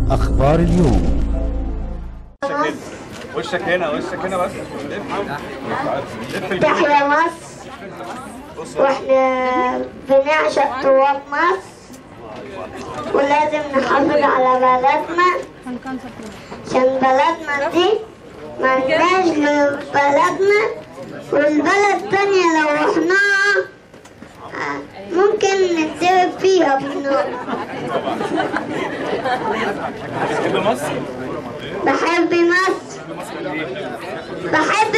أخبار اليوم وشك هنا وشك هنا بس لف لف تحيا مصر واحنا بنعشق تراب مصر ولازم نحافظ على بلدنا عشان بلدنا دي ملناش غير بلدنا والبلد التانية لو رحناها آه، ممكن نتضرب فيها بالنار بتحب مصر بحب مصر بحب